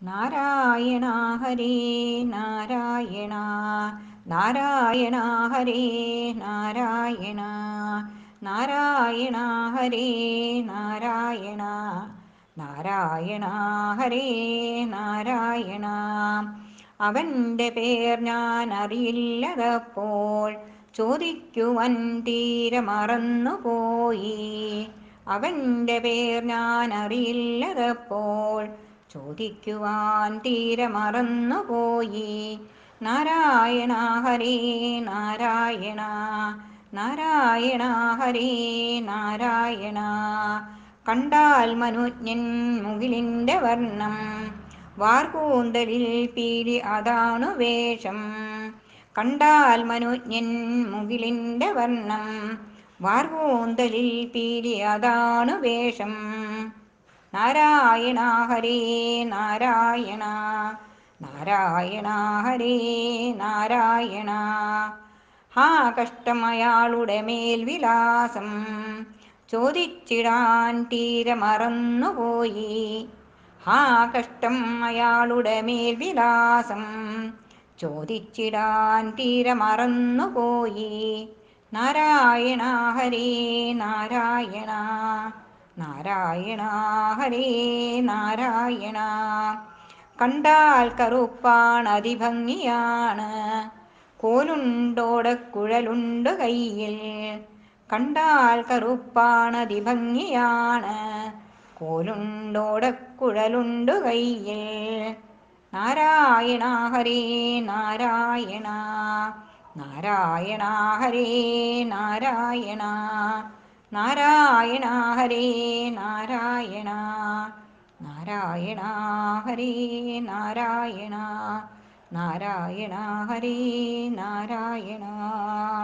നാരായണ ഹരേ നാരായണ നാരായണ ഹരേ നാരായണ നാരായണ ഹരേ നാരായണ നാരായണ ഹരേ നാരായണ അവൻ്റെ പേർ ഞാൻ അറിയില്ലതപ്പോൾ ചോദിക്കുവാൻ തീരെ മറന്നുപോയി അവൻ്റെ പേർ ഞാൻ അറിയില്ലതപ്പോൾ ചോദിക്കുവാൻ തീരെ മറന്നുപോയി നാരായണ ഹരേ നാരായണ നാരായണ ഹരേ നാരായണ കണ്ടാൽ മനുജ്ഞൻ മുകിലിൻ്റെ വർണ്ണം വാർകൂന്തലിൽ പീലി അതാണു വേഷം കണ്ടാൽ മനുജ്ഞൻ മുകിലിൻ്റെ വർണ്ണം വാർകൂന്തലിൽ പീലി അതാണു വേഷം നാരായണ ഹരേ നാരായണ നാരായണ ഹരേ നാരായണ ഹാ കഷ്ടം അയാളുടെ മേൽ വിലാസം ചോദിച്ചിടാൻ തീരെ മറന്നുപോയി ഹാ കഷ്ടം അയാളുടെ മേൽ വിലാസം ചോദിച്ചിടാൻ തീരെ മറന്നുപോയി നാരായണ ഹരേ നാരായണ നാരായണ ഹരേ നാരായണ കണ്ടാൽ കറുപ്പാണ് അതിഭംഗിയാണ് കോലുണ്ടോടക്കുഴലുണ്ട് കയ്യിൽ കണ്ടാൽ കറുപ്പാണ് അതിഭംഗിയാണ് കോലുണ്ടോടക്കുഴലുണ്ട് കയ്യിൽ നാരായണ ഹരേ നാരായണ നാരായണ ഹരേ നാരായണ നാരായണ ഹരേ നാരായണ നാരായണ ഹരേ നാരായണ നാരായണ ഹരേ നാരായണ